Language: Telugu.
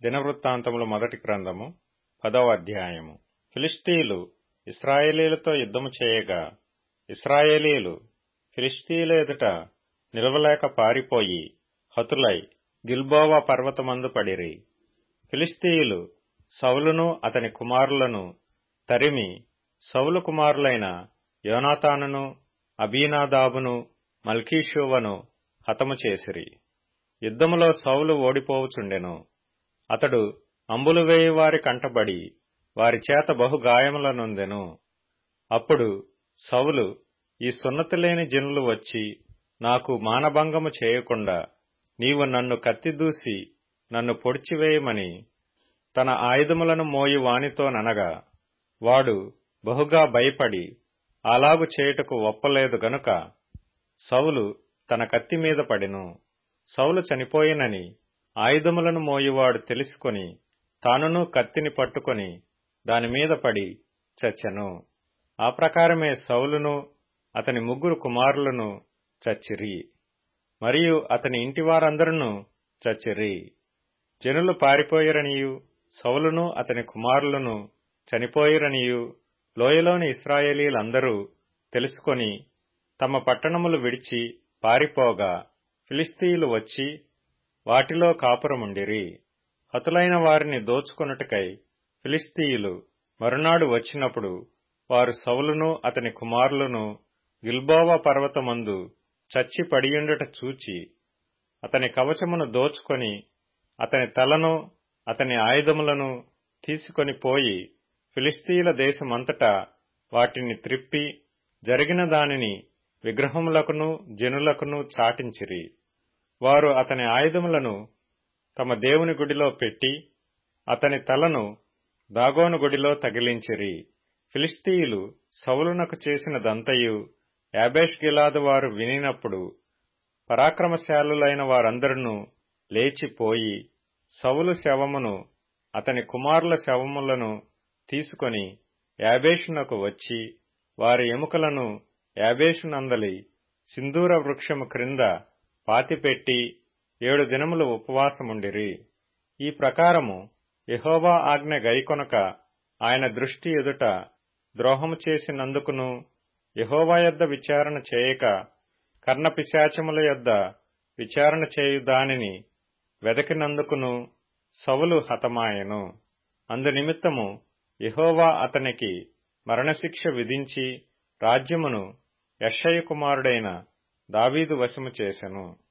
దినవృత్తాంతములు మొదటి గ్రంథము పదవ అధ్యాయము ఫిలిస్తీయులు ఇస్రాయేలీలతో యుద్ధము చేయగా ఇస్రాయేలీలు ఫిలిస్తీయుల ఎదుట నిలవలేక పారిపోయి హతులై గిల్బోవా పర్వతమందు పడిరి ఫిలిస్తీయులు సౌలును అతని కుమారులను తరిమి సౌలు కుమారులైన యోనాతానును అబీనాదాబును మల్కీషూవను హతము చేసిరి యుద్ధములో సౌలు ఓడిపోవుచుండెను అతడు అంబులు వేయి వారి కంటబడి వారి చేత బహు గాయములనొందెను అప్పుడు సౌలు ఈ సున్నతి లేని జనులు వచ్చి నాకు మానభంగము చేయకుండా నీవు నన్ను కత్తిదూసి నన్ను పొడిచివేయమని తన ఆయుధములను మోయి వానితో ననగా వాడు బహుగా భయపడి అలాగు చేయుటకు ఒప్పలేదు గనుక సౌలు తన కత్తి మీద పడెను సౌలు చనిపోయినని ఆయుధములను మోయివాడు తెలుసుకొని తానును కత్తిని పట్టుకొని దానిమీద పడి చచ్చెను ఆ ప్రకారమే సౌలును అతని ముగ్గురు కుమారులను చచ్చిరి మరియు అతని ఇంటి వారందరూ చచ్చిరి జనులు పారిపోయిరనియు సౌలును అతని కుమారులను చనిపోయిరనియు లోయలోని ఇస్రాయేలీలందరూ తెలుసుకొని తమ పట్టణములు విడిచి పారిపోగా ఫిలిస్తీయులు వచ్చి వాటిలో కాపురముండిరి హతులైన వారిని దోచుకొనుటకై ఫిలిస్తీయులు మరునాడు వచ్చినప్పుడు వారు సౌలును అతని కుమారులను గిల్బోవా పర్వతమందు చచ్చి పడియుండుట చూచి అతని కవచమును దోచుకొని అతని తలను అతని ఆయుధములను తీసుకొని పోయి ఫిలిస్తీయుల దేశమంతటా వాటిని త్రిప్పి జరిగిన దానిని విగ్రహములకును జనులకును చాటించిరి వారు అతని ఆయుధములను తమ దేవుని గుడిలో పెట్టి అతని తలను దాగోను గుడిలో తగిలించిరి ఫిలిస్తీయులు సౌలునకు చేసినదంతయు యాబేష్ గిలాదు వారు వినినప్పుడు పరాక్రమశాలులైన వారందరూ లేచిపోయి సౌలు శవమును అతని కుమారుల శవములను తీసుకొని యాబేషునకు వచ్చి వారి ఎముకలను యాబేషునందలి సింధూర వృక్షము క్రింద పాతిపెట్టి ఏడు దినములు ఉపవాసముండిరి ఈ ప్రకారము యహోవా ఆజ్ఞ గైకొనక ఆయన దృష్టి ఎదుట ద్రోహము చేసినందుకును యహోవా యొద్ద విచారణ చేయక కర్ణపిశాచముల యొద్ద విచారణ చేయు దానిని వెదకినందుకును సవులు హతమాయెను అందునిమిత్తము యహోవా అతనికి మరణశిక్ష విధించి రాజ్యమును యషయ్య కుమారుడైన దావీదు వశము చేసెను